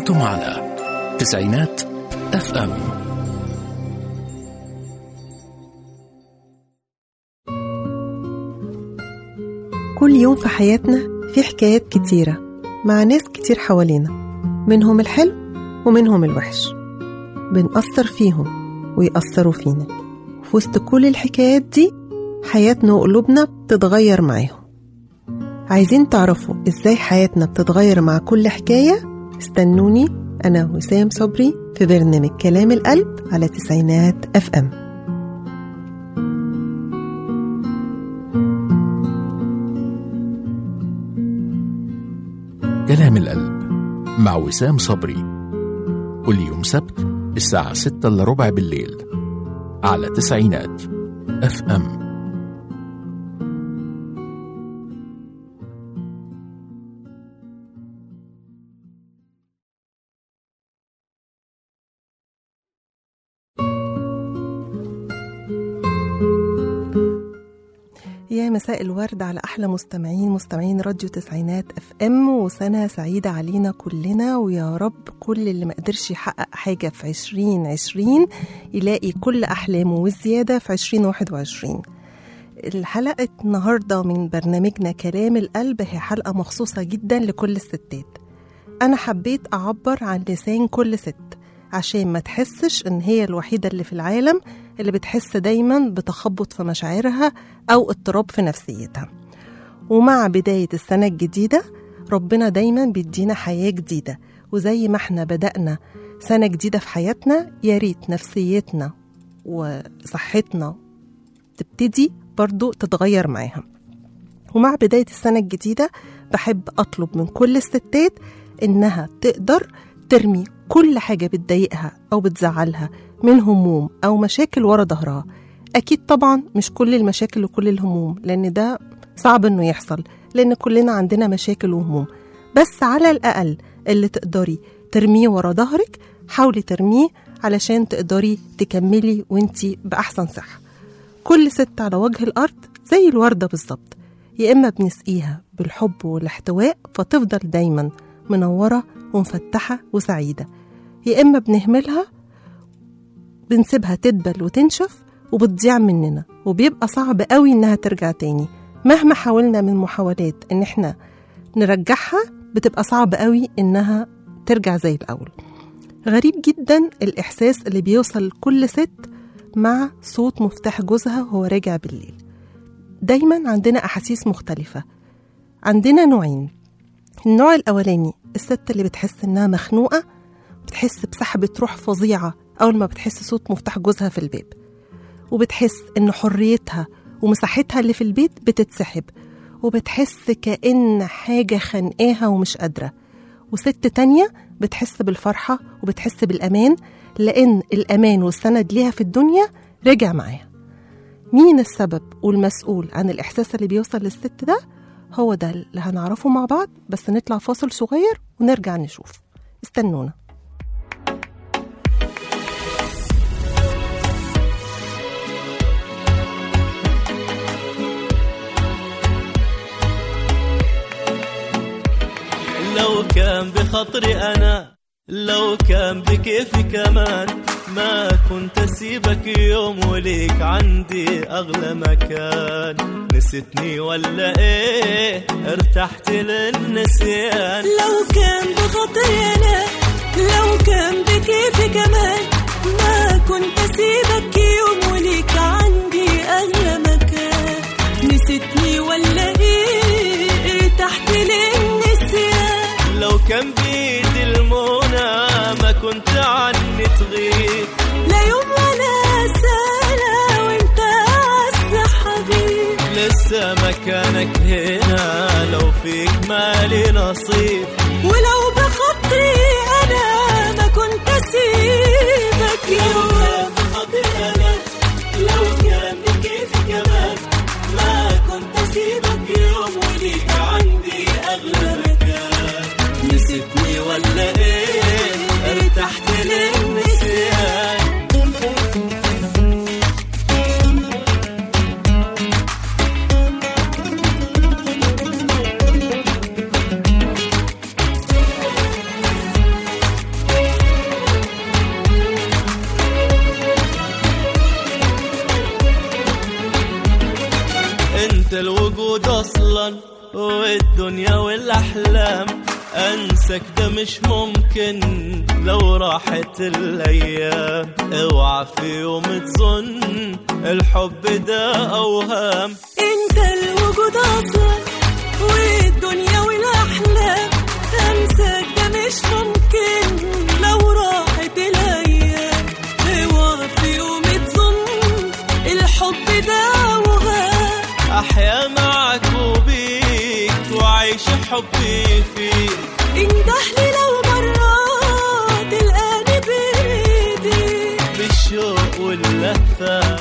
أنتم على تسعينات اف ام كل يوم في حياتنا في حكايات كتيرة مع ناس كتير حوالينا منهم الحلو ومنهم الوحش بنأثر فيهم ويأثروا فينا في وسط كل الحكايات دي حياتنا وقلوبنا بتتغير معاهم عايزين تعرفوا ازاي حياتنا بتتغير مع كل حكاية استنوني أنا وسام صبري في برنامج كلام القلب على تسعينات اف ام كلام القلب مع وسام صبري كل يوم سبت الساعة ستة إلا ربع بالليل على تسعينات اف ام يا مساء الورد على أحلى مستمعين مستمعين راديو تسعينات اف ام وسنة سعيدة علينا كلنا ويا رب كل اللي ما قدرش يحقق حاجة في عشرين عشرين يلاقي كل أحلامه والزيادة في عشرين واحد وعشرين الحلقة النهاردة من برنامجنا كلام القلب هي حلقة مخصوصة جدا لكل الستات أنا حبيت أعبر عن لسان كل ست عشان ما تحسش إن هي الوحيدة اللي في العالم اللي بتحس دايما بتخبط في مشاعرها أو اضطراب في نفسيتها ومع بداية السنة الجديدة ربنا دايما بيدينا حياة جديدة وزي ما احنا بدأنا سنة جديدة في حياتنا يا ريت نفسيتنا وصحتنا تبتدي برضو تتغير معاها ومع بداية السنة الجديدة بحب أطلب من كل الستات إنها تقدر ترمي كل حاجة بتضايقها أو بتزعلها من هموم أو مشاكل ورا ظهرها أكيد طبعا مش كل المشاكل وكل الهموم لأن ده صعب إنه يحصل لأن كلنا عندنا مشاكل وهموم بس على الأقل اللي تقدري ترميه ورا ظهرك حاولي ترميه علشان تقدري تكملي وانتي بأحسن صحة كل ست على وجه الأرض زي الوردة بالظبط يا إما بنسقيها بالحب والاحتواء فتفضل دايما منورة ومفتحة وسعيدة يا إما بنهملها بنسيبها تدبل وتنشف وبتضيع مننا وبيبقى صعب قوي إنها ترجع تاني مهما حاولنا من محاولات إن إحنا نرجعها بتبقى صعب قوي إنها ترجع زي الأول غريب جدا الإحساس اللي بيوصل لكل ست مع صوت مفتاح جوزها وهو راجع بالليل دايما عندنا أحاسيس مختلفة عندنا نوعين النوع الأولاني الست اللي بتحس إنها مخنوقة بتحس بسحبة روح فظيعة أول ما بتحس صوت مفتاح جوزها في الباب وبتحس إن حريتها ومساحتها اللي في البيت بتتسحب وبتحس كأن حاجة خانقاها ومش قادرة وست تانية بتحس بالفرحة وبتحس بالأمان لأن الأمان والسند ليها في الدنيا رجع معاها مين السبب والمسؤول عن الإحساس اللي بيوصل للست ده هو ده اللي هنعرفه مع بعض بس نطلع فاصل صغير ونرجع نشوف استنونا لو كان بخطري أنا لو كان بكيفي كمان ما كنت أسيبك يوم وليك عندي أغلى مكان نسيتني ولا إيه ارتحت للنسيان لو كان بخطري أنا لو كان بكيفي كمان ما كنت أسيبك يوم وليك عندي أغلى مكان نسيتني ولا إيه تحت للنسيان لو كان بيدي المنى ما كنت عني تغيب لا يوم ولا سنة وانت أعز حبيب لسه مكانك هنا لو فيك مالي نصيب ولو بخطري أنا ما كنت أسيبك يوم لو كان بكيفي كمان ما كنت أسيبك يوم وليك عندي أغلى مكان نسيتني ولا ايه ارتحت للنسيان الدنيا والأحلام أنسك ده مش ممكن لو راحت الأيام اوعى في يوم تظن الحب ده أوهام انت الوجود اصلا والدنيا والاحلام انساك ده مش ممكن لو راحت الايام اوعى في يوم تظن الحب ده وهام أحيا معك وبيك وعيش حبي فيك اندهلي لو مرات تلقاني بايدي بالشوق واللهفة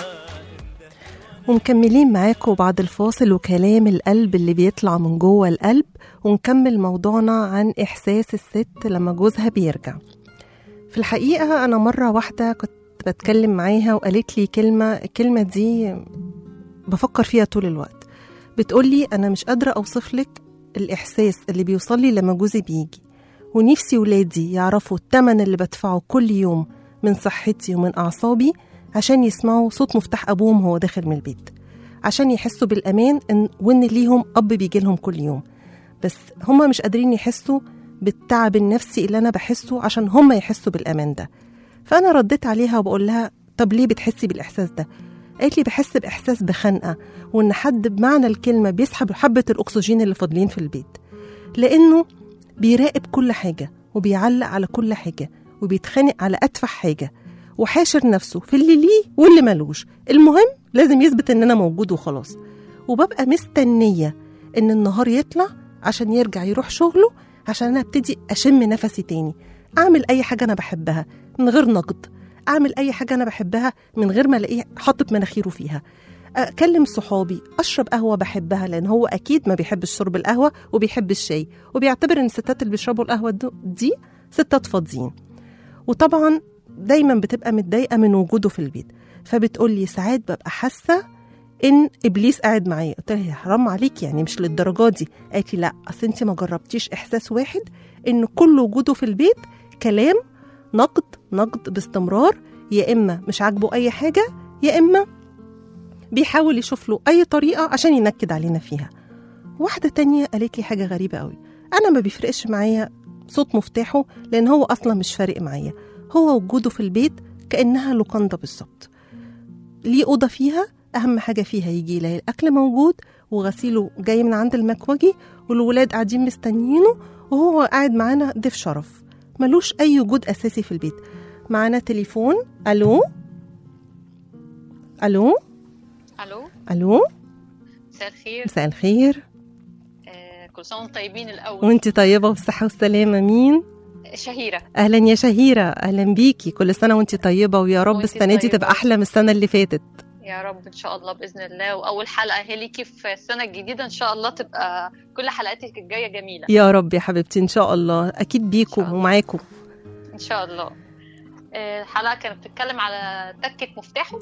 ومكملين معاكم بعد الفاصل وكلام القلب اللي بيطلع من جوه القلب ونكمل موضوعنا عن إحساس الست لما جوزها بيرجع في الحقيقة أنا مرة واحدة كنت بتكلم معاها وقالت لي كلمة الكلمة دي بفكر فيها طول الوقت بتقولي أنا مش قادرة أوصف لك الإحساس اللي بيوصل لي لما جوزي بيجي ونفسي ولادي يعرفوا التمن اللي بدفعه كل يوم من صحتي ومن أعصابي عشان يسمعوا صوت مفتاح أبوهم وهو داخل من البيت عشان يحسوا بالأمان إن وإن ليهم أب بيجي لهم كل يوم بس هما مش قادرين يحسوا بالتعب النفسي اللي أنا بحسه عشان هما يحسوا بالأمان ده فأنا رديت عليها وبقول لها طب ليه بتحسي بالإحساس ده؟ قالت لي بحس بإحساس بخنقة وإن حد بمعنى الكلمة بيسحب حبة الأكسجين اللي فاضلين في البيت لأنه بيراقب كل حاجة وبيعلق على كل حاجة وبيتخانق على أتفه حاجة وحاشر نفسه في اللي ليه واللي ملوش المهم لازم يثبت إن أنا موجود وخلاص وببقى مستنية إن النهار يطلع عشان يرجع يروح شغله عشان أنا أبتدي أشم نفسي تاني أعمل أي حاجة أنا بحبها من غير نقد أعمل أي حاجة أنا بحبها من غير ما ألاقيه حاطط مناخيره فيها أكلم صحابي أشرب قهوة بحبها لأن هو أكيد ما بيحبش شرب القهوة وبيحب الشاي وبيعتبر إن الستات اللي بيشربوا القهوة دو- دي ستات فاضيين وطبعا دايما بتبقى متضايقة من وجوده في البيت فبتقول لي ساعات ببقى حاسة ان ابليس قاعد معايا قلت لها يا حرام عليك يعني مش للدرجه دي قالت لي لا اصل انت ما جربتيش احساس واحد ان كل وجوده في البيت كلام نقد نقد باستمرار يا اما مش عاجبه اي حاجه يا اما بيحاول يشوف له اي طريقه عشان ينكد علينا فيها واحده تانية قالت لي حاجه غريبه قوي انا ما بيفرقش معايا صوت مفتاحه لان هو اصلا مش فارق معايا هو وجوده في البيت كانها لوكاندا بالظبط ليه اوضه فيها اهم حاجه فيها يجي يلاقي الاكل موجود وغسيله جاي من عند المكوجي والولاد قاعدين مستنيينه وهو قاعد معانا ضيف شرف ملوش اي وجود اساسي في البيت معانا تليفون الو الو الو الو مساء الخير مساء الخير آه كل سنه وانتم طيبين الاول وانت طيبه والصحه والسلامه مين شهيره اهلا يا شهيره اهلا بيكي كل سنه وانت طيبه ويا رب وانتي السنه دي طيبة. تبقى احلى من السنه اللي فاتت يا رب ان شاء الله باذن الله واول حلقه هي ليكي في السنه الجديده ان شاء الله تبقى كل حلقاتك الجايه جميله يا رب يا حبيبتي ان شاء الله اكيد بيكم إن شاء الله. ومعاكم ان شاء الله آه، الحلقه كانت بتتكلم على تكه مفتاحه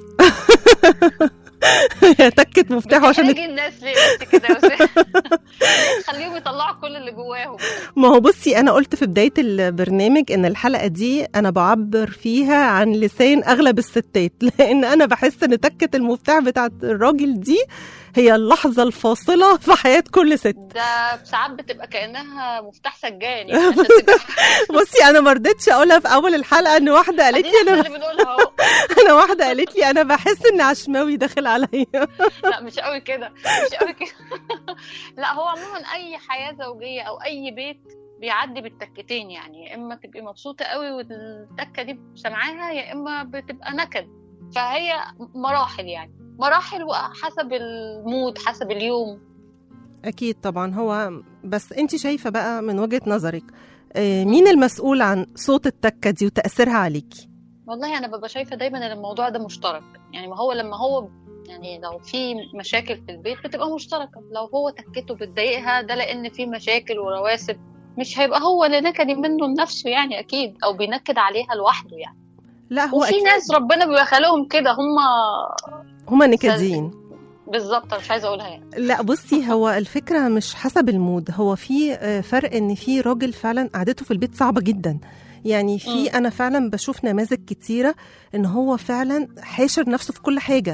تكت مفتاحه عشان بتحرجي الناس ليه بس كده يا أستاذ؟ ليه تخليهم يطلعوا كل اللي جواهم ما هو بصي انا قلت في بدايه البرنامج ان الحلقه دي انا بعبر فيها عن لسان اغلب الستات لان انا بحس ان تكه المفتاح بتاعت الراجل دي هي اللحظه الفاصله في حياه كل ست ده ساعات بتبقى كانها مفتاح سجان يعني عشان تبقى بصي انا ما رضيتش اقولها في اول الحلقه ان واحده قالت لي احنا انا اللي بنقولها اهو انا واحده قالت لي انا بحس ان عشماوي داخل عليا لا مش قوي كده مش قوي كده لا هو عموما اي حياه زوجيه او اي بيت بيعدي بالتكتين يعني يا اما تبقي مبسوطه قوي والتكه دي سامعاها يا اما بتبقى نكد فهي مراحل يعني مراحل وحسب المود حسب اليوم اكيد طبعا هو بس انت شايفه بقى من وجهه نظرك آه، مين المسؤول عن صوت التكه دي وتاثيرها عليكي والله انا ببقى شايفه دايما ان الموضوع ده مشترك يعني ما هو لما هو يعني لو في مشاكل في البيت بتبقى مشتركه لو هو تكته بتضايقها ده لان في مشاكل ورواسب مش هيبقى هو اللي نكدي منه لنفسه يعني اكيد او بينكد عليها لوحده يعني لا هو وفي أكيد ناس ربنا بيبقى خالقهم كده هم هما نكدين بالظبط أنا مش عايزه اقولها يعني لا بصي هو الفكرة مش حسب المود هو في آه، فرق ان في راجل فعلا قعدته في البيت صعبة جدا يعني في مم. انا فعلا بشوف نماذج كتيرة ان هو فعلا حاشر نفسه في كل حاجة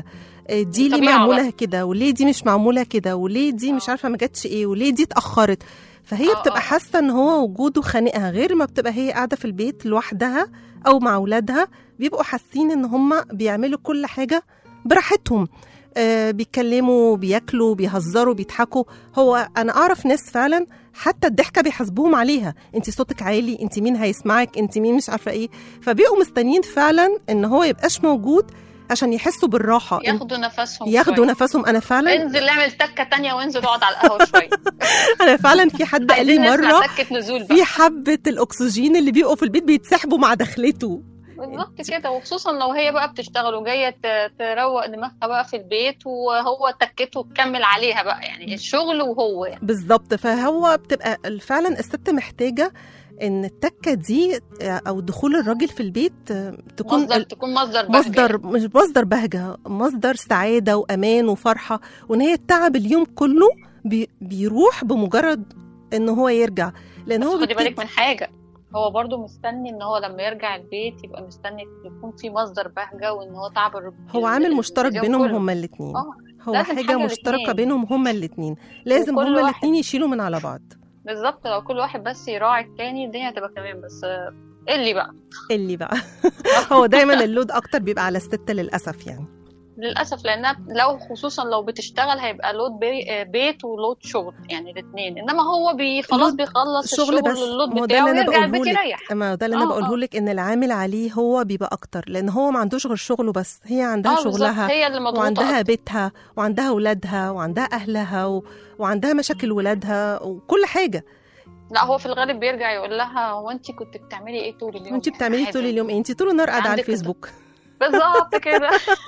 آه، دي ليه طبيعة معموله كده وليه دي مش معموله كده وليه دي مش آه. عارفه ما جاتش ايه وليه دي اتاخرت فهي آه، بتبقى آه. حاسه ان هو وجوده خانقها غير ما بتبقى هي قاعده في البيت لوحدها او مع اولادها بيبقوا حاسين ان هم بيعملوا كل حاجه براحتهم آه بيتكلموا بياكلوا بيهزروا بيضحكوا هو انا اعرف ناس فعلا حتى الضحكه بيحاسبوهم عليها انت صوتك عالي انت مين هيسمعك انت مين مش عارفه ايه فبيبقوا مستنيين فعلا ان هو يبقاش موجود عشان يحسوا بالراحه ياخدوا نفسهم ياخدوا شوية. نفسهم انا فعلا انزل اعمل تكه تانية وانزل اقعد على القهوه شويه انا فعلا في حد قال لي عايزين نسمع مره تكه نزول بقى في حبه الاكسجين اللي بيبقوا في البيت بيتسحبوا مع دخلته بالظبط كده وخصوصا لو هي بقى بتشتغل وجايه ت- تروق دماغها بقى في البيت وهو تكته تكمل عليها بقى يعني الشغل وهو يعني بالظبط فهو بتبقى فعلا الست محتاجه ان التكه دي او دخول الراجل في البيت تكون مصدر تكون مصدر بهجة مصدر مش مصدر بهجه مصدر سعاده وامان وفرحه وان هي التعب اليوم كله بي بيروح بمجرد ان هو يرجع لان بس هو خدي بيبتدي- بالك من حاجه هو برضو مستني ان هو لما يرجع البيت يبقى مستني يكون في مصدر بهجه وان هو تعب الر- هو عامل مشترك اليوم بينهم كله. هما الاثنين اه هو لازم حاجه حاجة مشتركه الاتنين. بينهم هما الاثنين لازم وكل هما واحد. الاثنين يشيلوا من على بعض بالظبط لو كل واحد بس يراعي التاني الدنيا هتبقى تمام بس آه، اللي بقى اللي بقى هو دايما اللود اكتر بيبقى على الست للاسف يعني للاسف لانها لو خصوصا لو بتشتغل هيبقى لود بي- آه، بيت ولود شغل يعني الاثنين انما هو بي خلاص اللود- بيخلص شغل الشغل بس. اللود ما هو ده بتاعه اللي أنا ويرجع البيت بقوله لك. يريح اما ده اللي انا آه، بقوله آه. لك ان العامل عليه هو بيبقى اكتر لان هو ما عندوش غير شغله بس هي عندها اه بالظبط شغلها هي اللي مضغوطه وعندها أكتر. بيتها وعندها اولادها وعندها اهلها و... وعندها مشاكل ولادها وكل حاجه لا هو في الغالب بيرجع يقول لها هو انت كنت بتعملي ايه طول اليوم وانت يعني بتعملي عادي. طول اليوم ايه انت طول النهار قاعده على عندك الفيسبوك بالظبط كده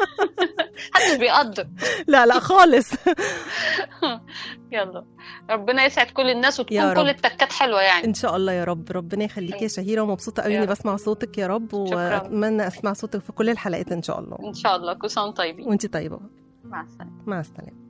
محدش بيقدر لا لا خالص يلا ربنا يسعد كل الناس يا وتكون رب. كل التكات حلوه يعني ان شاء الله يا رب ربنا يخليكي يا شهيره ومبسوطه قوي يا اني رب. بسمع صوتك يا رب شكراً. واتمنى اسمع صوتك في كل الحلقات ان شاء الله ان شاء الله كل سنه وانتم طيبين وانت طيبه مع السلامه مع السلامة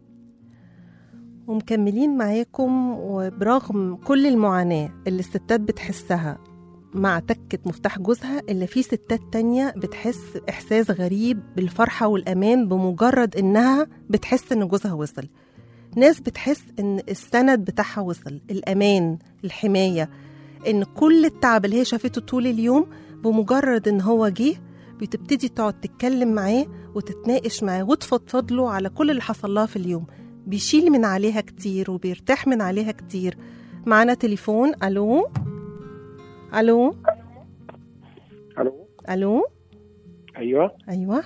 ومكملين معاكم وبرغم كل المعاناة اللي الستات بتحسها مع تكة مفتاح جوزها إلا في ستات تانية بتحس إحساس غريب بالفرحة والأمان بمجرد إنها بتحس إن جوزها وصل ناس بتحس إن السند بتاعها وصل الأمان الحماية إن كل التعب اللي هي شافته طول اليوم بمجرد إن هو جه بتبتدي تقعد تتكلم معاه وتتناقش معاه وتفضفض له على كل اللي حصل لها في اليوم بيشيل من عليها كتير وبيرتاح من عليها كتير معانا تليفون الو الو الو الو ايوه ايوه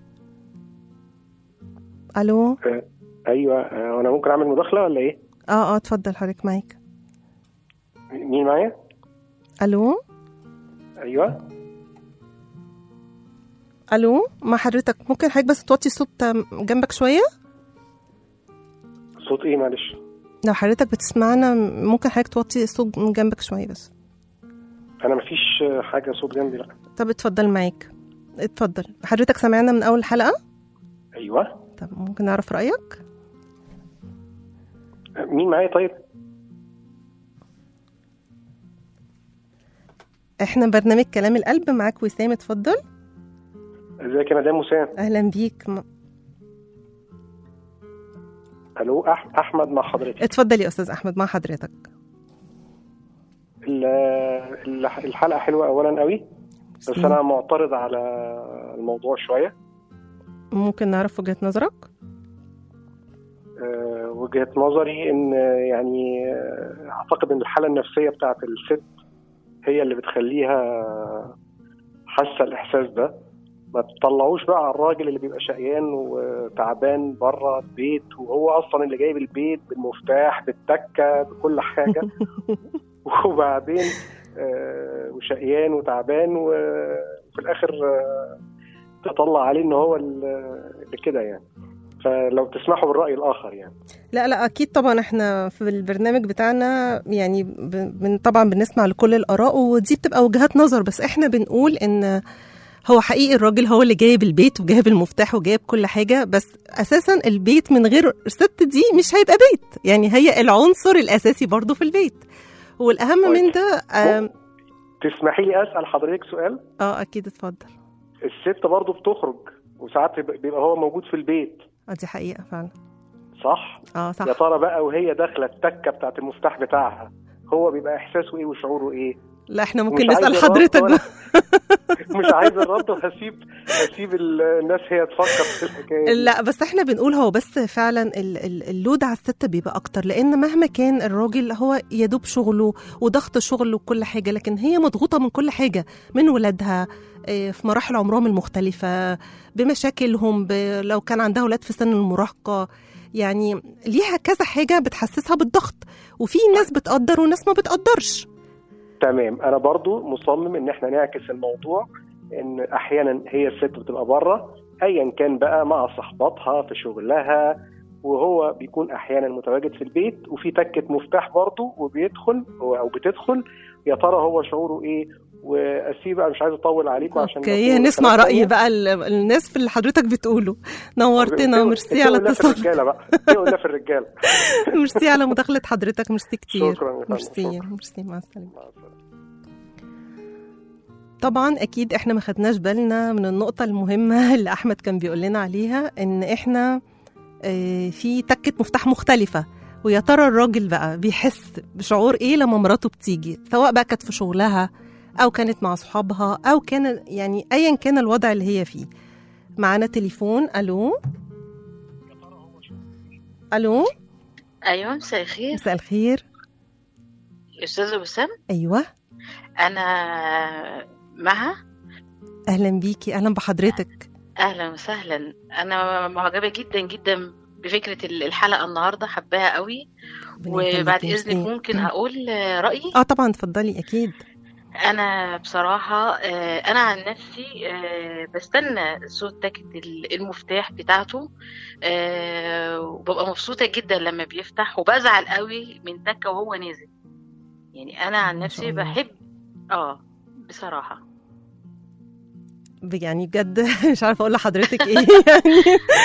الو ايوه آه، انا ممكن اعمل مداخله ولا ايه اه اه اتفضل حضرتك معاك مين معايا الو ايوه الو مع حضرتك ممكن حضرتك بس توطي الصوت جنبك شويه صوت ايه معلش لو حضرتك بتسمعنا ممكن حضرتك توطي الصوت من جنبك شويه بس انا مفيش آه، حاجه صوت جنبي لا طب اتفضل معاك اتفضل حضرتك سمعنا من اول حلقه ايوه طب ممكن نعرف رايك آه، مين معايا طيب احنا برنامج كلام القلب معاك وسام اتفضل ازيك يا مدام وسام اهلا بيك م- الو أح... احمد مع حضرتك اتفضل يا استاذ احمد مع حضرتك ال- ال- الحلقه حلوه اولا قوي بس انا معترض على الموضوع شويه ممكن نعرف وجهه نظرك آه، وجهه نظري ان آه، يعني آه، اعتقد ان الحاله النفسيه بتاعت الست هي اللي بتخليها حاسه الاحساس ده ما تطلعوش بقى على الراجل اللي بيبقى شقيان وتعبان بره البيت وهو اصلا اللي جايب البيت بالمفتاح بالتكه بكل حاجه وبعدين آه، وشقيان وتعبان وفي الاخر آه، تطلع عليه ان هو اللي كده يعني فلو تسمحوا بالراي الاخر يعني لا لا اكيد طبعا احنا في البرنامج بتاعنا يعني ب- بن طبعا بنسمع لكل الاراء ودي بتبقى وجهات نظر بس احنا بنقول ان هو حقيقي الراجل هو اللي جايب البيت وجايب المفتاح وجايب كل حاجه بس اساسا البيت من غير الست دي مش هيبقى بيت يعني هي العنصر الاساسي برضه في البيت والاهم طيب. من ده آم، تسمحي لي اسال حضرتك سؤال اه اكيد اتفضل الست برضو بتخرج وساعات بيبقى بيبقى هو موجود في البيت اه دي حقيقه فعلا صح اه صح يا ترى بقى وهي داخله التكه بتاعت المفتاح بتاعها هو بيبقى احساسه ايه وشعوره ايه لا احنا ممكن مش عايز نسال الرد حضرتك ولا- مش عايز الرد وهسيب هسيب ال- الناس هي تفكر في الحكايه دي. لا بس احنا بنقول هو بس فعلا ال- ال- اللود على الست بيبقى اكتر لان مهما كان الراجل هو يدوب شغله وضغط شغله وكل حاجه لكن هي مضغوطه من كل حاجه من ولادها آه، في مراحل عمرهم المختلفه بمشاكلهم ب... لو كان عندها ولاد في سن المراهقه يعني ليها كذا حاجه بتحسسها بالضغط وفي ناس بتقدر وناس ما بتقدرش تمام انا برضو مصمم ان احنا نعكس الموضوع ان احيانا هي الست بتبقى بره ايا كان بقى مع صحباتها في شغلها وهو بيكون احيانا متواجد في البيت وفي تكه مفتاح برضه وبيدخل هو او بتدخل يا ترى هو شعوره ايه واسيب بقى مش عايز اطول عليكم عشان اوكي نقول هنسمع كلام راي تاني. بقى ال- الناس في اللي حضرتك بتقوله نورتنا اتقوا- ميرسي اتقوا على الله في اتصال الرجاله بقى اتقوا الله في الرجاله ميرسي على مداخله حضرتك ميرسي كتير شكراً يا فندم، ميرسي شكراً. ميرسي مع السلامه مع السلامة. طبعا اكيد احنا ما خدناش بالنا من النقطه المهمه اللي احمد كان بيقول لنا عليها ان احنا آه، في تكه مفتاح مختلفه ويا ترى الراجل بقى بيحس بشعور ايه لما مراته بتيجي سواء بقى كانت في شغلها او كانت مع صحابها او كان يعني ايا كان الوضع اللي هي فيه معانا تليفون الو الو ايوه مساء الخير مساء الخير استاذه وسام ايوه انا مها اهلا بيكي اهلا بحضرتك اهلا وسهلا انا معجبه جدا جدا بفكره ال- الحلقه النهارده حباها قوي ربنا يخليكي، وبعد ميرسي. اذنك ممكن اقول آه، رايي اه طبعا اتفضلي اكيد انا بصراحه آه، انا عن نفسي آه، بستنى صوت تكة ال- المفتاح بتاعته آه، وببقى مبسوطه جدا لما بيفتح وبزعل قوي من تكه وهو نازل يعني انا عن ما شاء نفسي الله. بحب اه بصراحه ب- يعني بجد مش عارفه اقول لحضرتك ايه يعني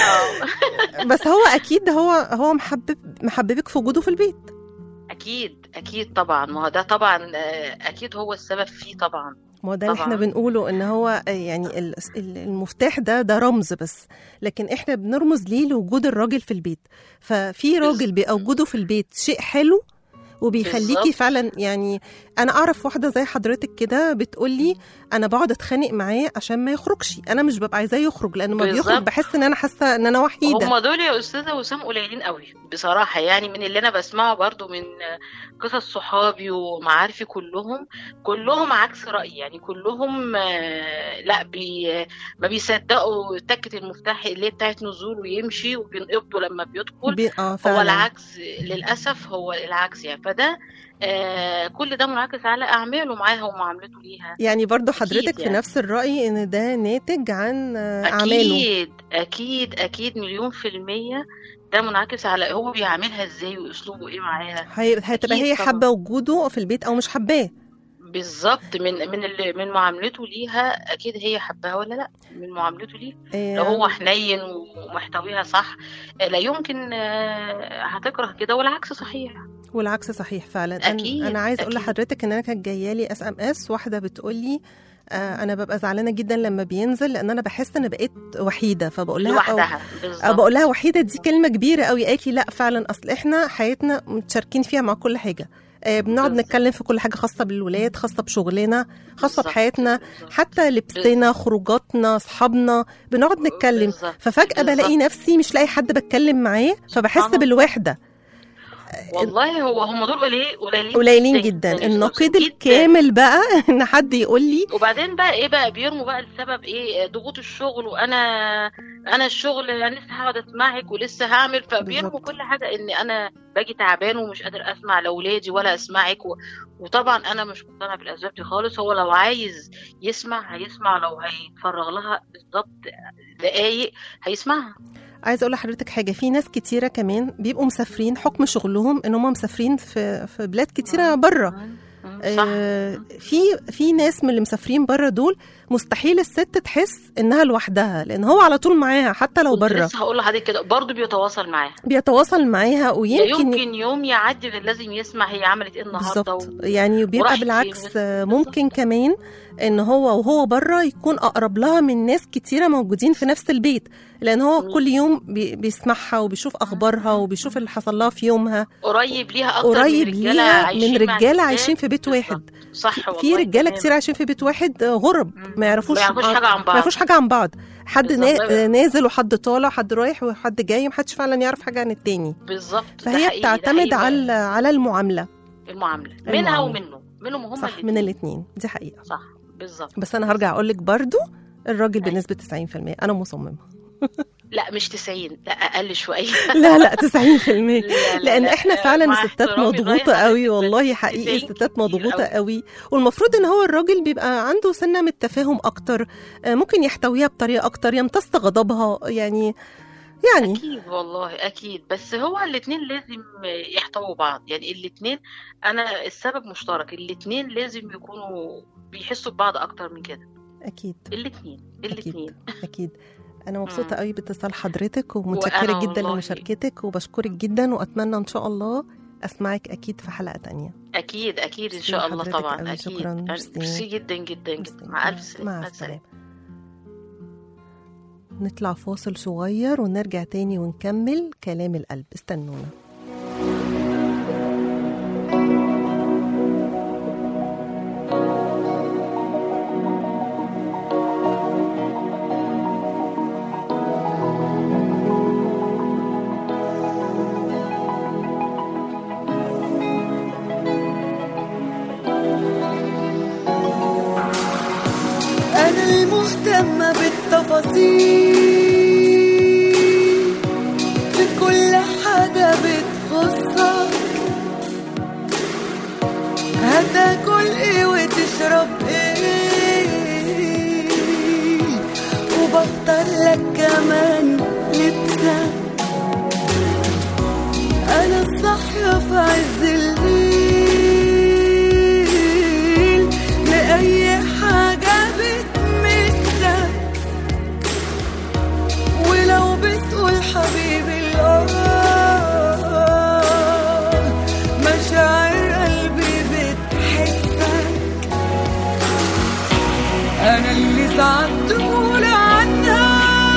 اه بس هو اكيد هو هو محبب محببك في وجوده في البيت اكيد اكيد طبعا ما هو ده طبعا آه، اكيد هو السبب فيه طبعا ما هو ده اللي احنا طبعاً. بنقوله ان هو آه، يعني ال- ال- المفتاح ده ده رمز بس لكن احنا بنرمز ليه لوجود الراجل في البيت ففي راجل بيبقى وجوده في البيت شيء حلو وبيخليكي بالظبط. فعلا يعني انا اعرف واحده زي حضرتك كده بتقولي انا بقعد اتخانق معاه عشان ما يخرجش انا مش ببقى عايزاه يخرج لانه ما بيخرج بالظبط. بحس ان انا حاسه ان انا وحيده هم دول يا استاذه وسام قليلين قوي بصراحه يعني من اللي انا بسمعه برضو من آه، قصص صحابي ومعارفي كلهم كلهم عكس رايي يعني كلهم آه، لا بي ما بيصدقوا تكه المفتاح اللي هي بتاعت نزول ويمشي وبينقبضوا لما بيدخل بي... اه هو فعلا العكس للاسف هو العكس يعني فده آه كل ده منعكس على اعماله معاها ومعاملته ليها يعني برضو أكيد حضرتك في يعني. نفس الرأي ان ده ناتج عن آه، اعماله اكيد اكيد اكيد مليون في المية ده منعكس على هو بيعملها ازاي واسلوبه ايه معاها هي- هتبقى أكيد هي طبعاً. حابه وجوده في البيت او مش حباه بالظبط من من اللي من معاملته ليها اكيد هي حباها ولا لا من معاملته ليها آه، لو هو حنين ومحتويها صح آه، لا يمكن آه، هتكره كده والعكس صحيح والعكس صحيح فعلا أنا- أكيد، انا عايزه اقول أكيد. لحضرتك ان انا كانت جايه لي اس ام اس واحده بتقول لي آه انا ببقى زعلانه جدا لما بينزل لان انا بحس ان بقيت وحيده فبقول لها أو لوحدها أو بالظبط بقول لها وحيده دي كلمه كبيره قوي قالت لي لا فعلا اصل احنا حياتنا متشاركين فيها مع كل حاجه آه بنقعد بالظبط. نتكلم في كل حاجه خاصه بالولاد خاصه بشغلنا خاصه بالظبط، بحياتنا بالظبط. حتى لبسنا خروجاتنا اصحابنا بنقعد نتكلم بالظبط، ففجاه بلاقي بالظبط. نفسي مش لاقي حد بتكلم معاه فبحس سبحان بالوحده والله هو هم دول قليل- قليلين قليلين جدا يا النقيض أستاذ، جداً. الكامل بقى ان حد يقول لي وبعدين بقى ايه بقى بيرموا بقى السبب ايه ضغوط الشغل وانا انا الشغل انا لسه هقعد اسمعك ولسه هعمل فبيرموا بالظبط. كل حاجه ان انا باجي تعبان ومش قادر اسمع لاولادي ولا اسمعك و... وطبعا انا مش مقتنعه بالاسباب دي خالص هو لو عايز يسمع هيسمع لو هيتفرغ لها بالظبط دقايق هيسمعها عايزه اقول لحضرتك حاجه في ناس كتيره كمان بيبقوا مسافرين حكم شغلهم ان هم مسافرين في في بلاد كتيره بره صح آه، في في ناس من اللي مسافرين بره دول مستحيل الست تحس انها لوحدها لان هو على طول معاها حتى لو كنت بره لسه هقول لحضرتك كده برضه بيتواصل معاها بيتواصل معاها لا ويمكن يمكن يوم يعدي غير لازم يسمع هي عملت ايه النهارده بالظبط و... يعني بيبقى وراحت فين بالعكس وبس- آه، ممكن كمان ان هو وهو بره يكون اقرب لها من ناس كتيره موجودين في نفس البيت لان هو مم. كل يوم بي- بيسمعها وبيشوف اخبارها وبيشوف اللي حصل لها في يومها قريب ليها اكتر قريب من رجاله ليها عايشين من مع رجاله ستات. عايشين في بيت بالظبط. واحد صح في والله رجاله تمام. كتير عايشين في بيت واحد آه، غرب مم. ما يعرفوش ما يعرفوش حاجه عن ما بعض يعرفوش حاجه عن بعض حد بالظبط. نا- نازل وحد طالع حد رايح وحد جاي محدش فعلا يعرف حاجه عن التاني بالظبط ده فهي حقيقي، ده بتعتمد حقيقي. على على المعامله المعامله منها المعاملة. ومنه منهم هما صح من الاثنين دي حقيقه صح بالظبط بس انا هرجع اقول لك برضو الراجل أيوة. بنسبه 90% انا مصممه لا مش 90 لا اقل شويه لا لا 90% لا، لا، لان لا، احنا فعلا مع الستات احترامي مضغوطه رايحة قوي بس والله حقيقي 90 الستات كتير مضغوطه قوي. قوي والمفروض ان هو الراجل بيبقى عنده سنه من التفاهم اكتر آه، ممكن يحتويها بطريقه اكتر يمتص غضبها يعني يعني اكيد والله اكيد بس هو الاثنين لازم يحتووا بعض يعني الاثنين انا السبب مشترك الاثنين لازم يكونوا بيحسوا ببعض اكتر من كده اكيد الاثنين الاثنين اكيد انا مبسوطه مم. قوي باتصال حضرتك ومتشكره وأنا جدا والله. لمشاركتك وبشكرك جدا واتمنى ان شاء الله اسمعك اكيد في حلقه تانية اكيد اكيد ان ميرسي شاء الله لحضرتك طبعا أوي، اكيد شكراً، ميرسي. ميرسي جدا جدا جدا مع الف سلامه مع السلامه نطلع فاصل صغير ونرجع تاني ونكمل كلام القلب استنونا أنا المهتمة بالتفاصيل في كل حاجة بتخصك هتاكل ايه وتشرب ايه وبختار لك كمان لبسك أنا الصاحية في عز الليل لأي حاجة بتمسك ولو بتقول حبيبي الآه مشاعر قلبي بتحسك أنا اللي ساعات تقول عنها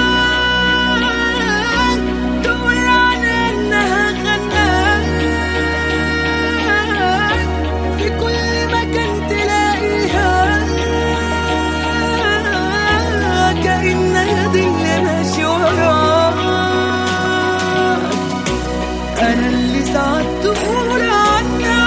تقول عنها إنها غناك في كل مكان تلاقيها كأنها دي اللي ماشي وراك أنا اللي ساعات تقول عنها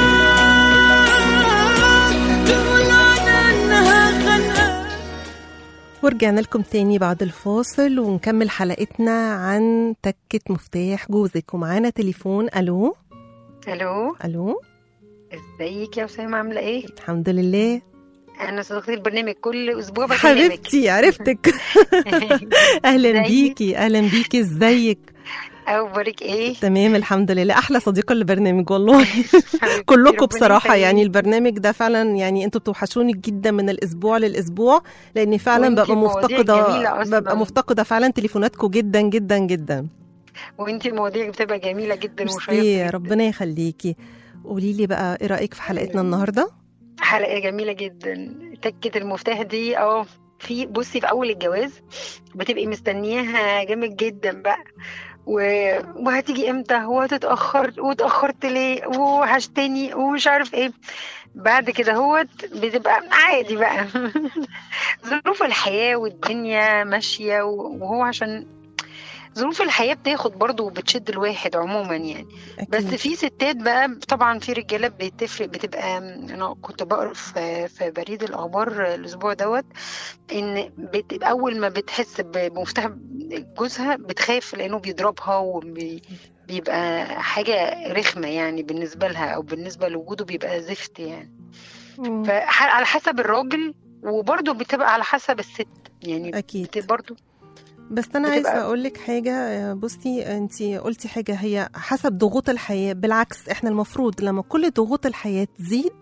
تقول عنها إنها غناك ورجعنا لكم تاني بعد الفاصل ونكمل حلقتنا عن تكة مفتاح جوزك ومعانا تليفون الو الو الو ازيك يا اسامه عامله ايه الحمد لله انا صديقتي البرنامج كل اسبوع بكلمك حبيبتي عرفتك اهلا ازيك؟ بيكي اهلا بيكي ازيك اخبارك ايه تمام الحمد لله احلى صديقه للبرنامج والله حبيبتي، كلكم ربنا بصراحه يخليك. يعني البرنامج ده فعلا يعني انتوا بتوحشوني جدا من الاسبوع للاسبوع لاني فعلا وانتي ببقى مواضيع مفتقده جميلة أصلاً. ببقى مفتقده فعلا تليفوناتكم جدا جدا جدا وانتي مواضيعك بتبقى جميله جدا ميرسي وشيقه جدا ربنا يخليكي قولي لي بقى ايه رايك في حلقتنا النهارده حلقه جميله جدا تكه المفتاح دي اه في بصي في اول الجواز بتبقي مستنياها جامد جدا بقى و... وهتيجي امتى وهتتاخر واتاخرت ليه وحشتني ومش عارف ايه بعد كده هوت بتبقى عادي بقى ظروف الحياه والدنيا ماشيه وهو عشان ظروف الحياه بتاخد برضه وبتشد الواحد عموما يعني بس أكيد. في ستات بقى طبعا في رجاله بتفرق بتبقى انا كنت بقرا في في بريد الاخبار الاسبوع دوت ان بت اول ما بتحس بمفتاح جوزها بتخاف لانه بيضربها وبيبقى حاجه رخمه يعني بالنسبه لها او بالنسبه لوجوده بيبقى زفت يعني مم. فعلى حسب الراجل وبرضه بتبقى على حسب الست يعني اكيد بت- برضه بس انا بتبقى- عايزه اقول لك حاجه بصي انت قلتي حاجه هي حسب ضغوط الحياه بالعكس احنا المفروض لما كل ضغوط الحياه تزيد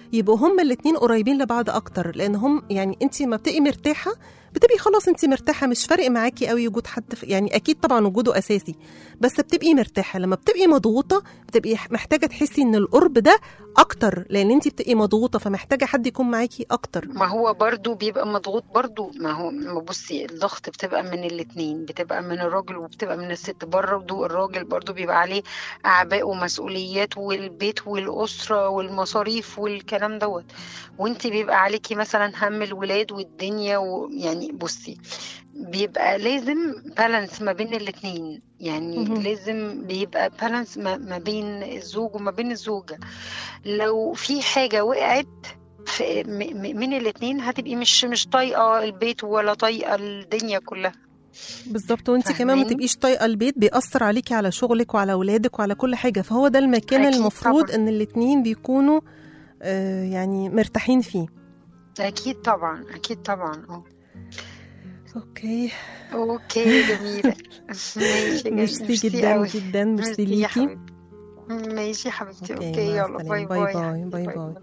يبقوا هما الاتنين قريبين لبعض اكتر لان هم يعني انت ما بتبقي مرتاحه بتبقي خلاص انت مرتاحه مش فارق معاكي قوي وجود حد في يعني اكيد طبعا وجوده اساسي بس بتبقي مرتاحه لما بتبقي مضغوطه بتبقي محتاجه تحسي ان القرب ده اكتر لان انت بتبقي مضغوطه فمحتاجه حد يكون معاكي اكتر ما هو برضو بيبقى مضغوط برضو ما هو ما بصي الضغط بتبقى من الاتنين بتبقى من الراجل وبتبقى من الست برضو الراجل برضو بيبقى عليه أعباء ومسؤوليات والبيت والأسرة والمصاريف والكلام دوت وانت بيبقى عليكي مثلا هم الولاد والدنيا ويعني بصي بيبقى لازم بالانس ما بين الاتنين يعني مهم. لازم بيبقى بالانس ما ما بين الزوج وما بين الزوجة لو في حاجة وقعت في م- م- من الاتنين هتبقي مش مش طايقة البيت ولا طايقة الدنيا كلها بالظبط وانت كمان ما فاهماني؟ تبقيش طايقه البيت بيأثر عليكي على شغلك وعلى اولادك وعلى كل حاجه فهو ده المكان أكيد المفروض طبعاً. ان الاتنين بيكونوا آه يعني مرتاحين فيه أكيد طبعا أكيد طبعا اه اوكي اوكي جميلة ماشي جميل. ميرسي جدا أوي. جدا ميرسي يا ليكي حبيبتي ماشي يا حبيبتي أوكي، اوكي مع يلا السلامة. باي باي باي باي، يا حبيبتي. باي باي.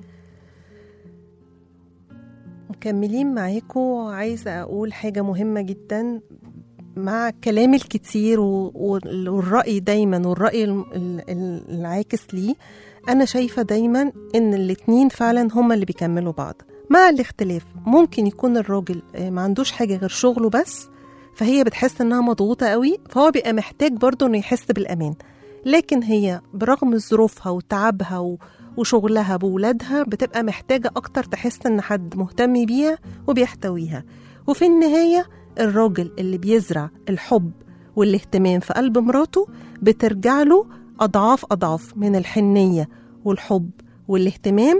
مكملين معاكم عايزة أقول حاجة مهمة جدا مع الكلام الكتير و- وال- والرأي دايما والرأي الم- ال- ال- العاكس ليه أنا شايفة دايما إن الاتنين فعلا هما اللي بيكملوا بعض مع الاختلاف ممكن يكون الراجل آه، ما عندوش حاجة غير شغله بس فهي بتحس إنها مضغوطة قوي فهو بيبقى محتاج برضه إنه يحس بالأمان لكن هي برغم ظروفها وتعبها و... وشغلها بولادها بتبقى محتاجة أكتر تحس إن حد مهتم بيها وبيحتويها وفي النهاية الراجل اللي بيزرع الحب والاهتمام في قلب مراته بترجع له أضعاف أضعاف من الحنية والحب والاهتمام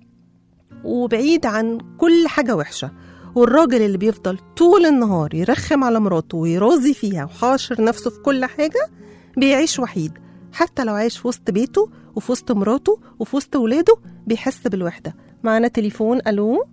وبعيد عن كل حاجة وحشة والراجل اللي بيفضل طول النهار يرخم على مراته ويرازي فيها وحاشر نفسه في كل حاجة بيعيش وحيد حتى لو عايش في وسط بيته وفي وسط مراته وفي وسط ولاده بيحس بالوحدة معانا تليفون ألو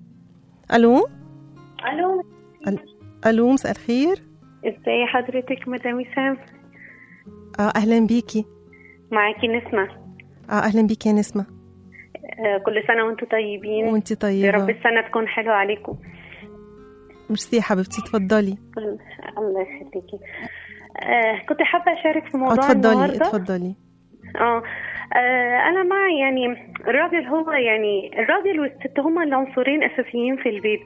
ألو الو ألو مساء الخير ازاي حضرتك مدام وسام آه أهلا بيكي معاكي نسمة آه أهلا بيكي يا نسمة آه كل سنة وانتم طيبين وانتي يا رب طيبة السنة تكون حلوة عليكم ميرسي يا حبيبتي اتفضلي كل- الله يخليكي آه كنت حابة أشارك في آه، موضوع اتفضلي النهاردة اتفضلي اه آه، أنا مع يعني الراجل هو يعني الراجل والست هما العنصرين أساسيين في البيت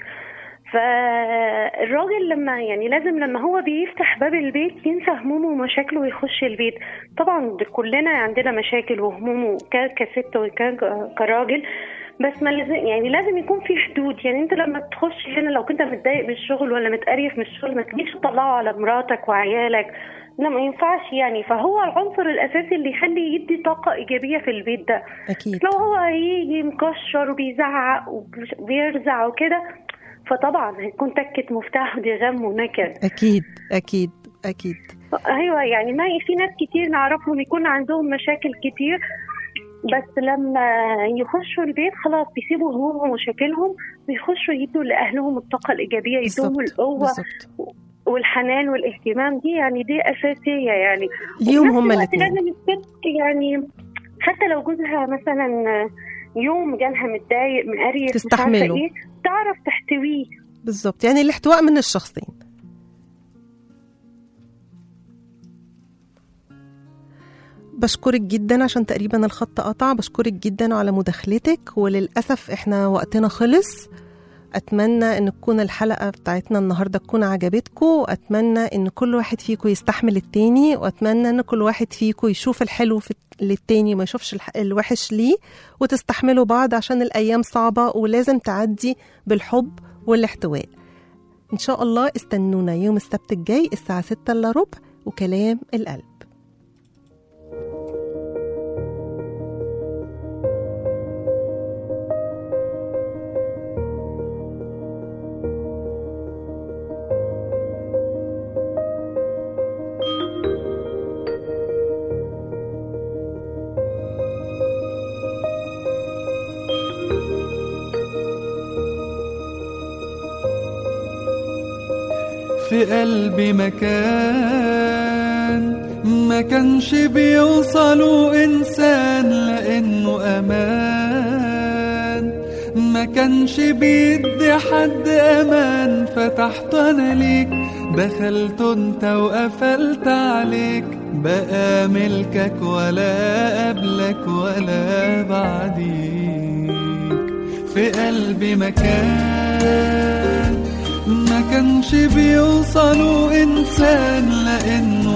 فالراجل لما يعني لازم لما هو بيفتح باب البيت ينسى همومه ومشاكله ويخش البيت طبعا كلنا عندنا مشاكل وهموم ك- كست وكراجل بس ما لازم يعني لازم يكون في حدود يعني انت لما تخش هنا لو كنت متضايق من الشغل ولا متقرف من الشغل ما تجيش تطلعه على مراتك وعيالك لا ما ينفعش يعني فهو العنصر الاساسي اللي يخلي يدي طاقه ايجابيه في البيت ده أكيد لو هو هيجي مكشر وبيزعق وبيرزع وكده فطبعا هيكون تكة مفتاح ودي غم ونكد أكيد أكيد أكيد ايوه يعني ما في ناس كتير نعرفهم يكون عندهم مشاكل كتير بس لما يخشوا البيت خلاص بيسيبوا همومهم ومشاكلهم ويخشوا يدوا لاهلهم الطاقه الايجابيه يدوهم بالظبط القوه بالظبط والحنان والاهتمام دي يعني دي اساسيه يعني ليهم وفي نفس هما الوقت الاتنين لازم الست يعني حتى لو جوزها مثلا يوم جالها متضايق مقريف مش عارفه تستحمله. ايه تعرف تحتويه بالظبط يعني الاحتواء من الشخصين بشكرك جدا عشان تقريبا الخط قطع بشكرك جدا على مداخلتك وللأسف احنا وقتنا خلص أتمنى إن تكون الحلقة بتاعتنا النهاردة تكون عجبتكم وأتمنى إن كل واحد فيكم يستحمل التاني وأتمنى إن كل واحد فيكم يشوف الحلو في للتاني ما يشوفش الح- الوحش ليه وتستحملوا بعض عشان الأيام صعبة ولازم تعدي بالحب والاحتواء إن شاء الله استنونا يوم السبت الجاي الساعة 6 إلا ربع وكلام القلب في قلبي مكان ما كانش بيوصلوا إنسان لأنه أمان ما كانش بيدي حد امان فتحت انا ليك دخلت انت وقفلت عليك بقى ملكك ولا قبلك ولا بعديك في قلبي مكان ما كانش بيوصلوا انسان لانه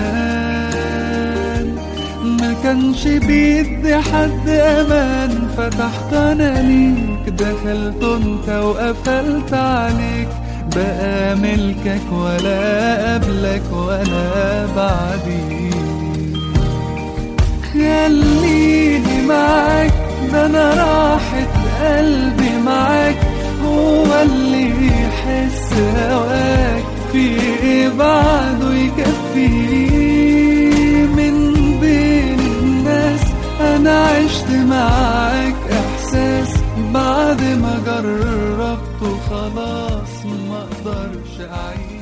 امان ما كانش بيدي حد امان فتحت انا ليك دخلت انت وقفلت عليك بقى ملكك ولا قبلك ولا بعديك خليني معاك ده انا راحة قلبي معاك هو اللي يحس هواك في ايه بعده يكفيه من بين الناس انا عشت معاك احساس بعد ما جربته خلاص ما اقدرش اعيش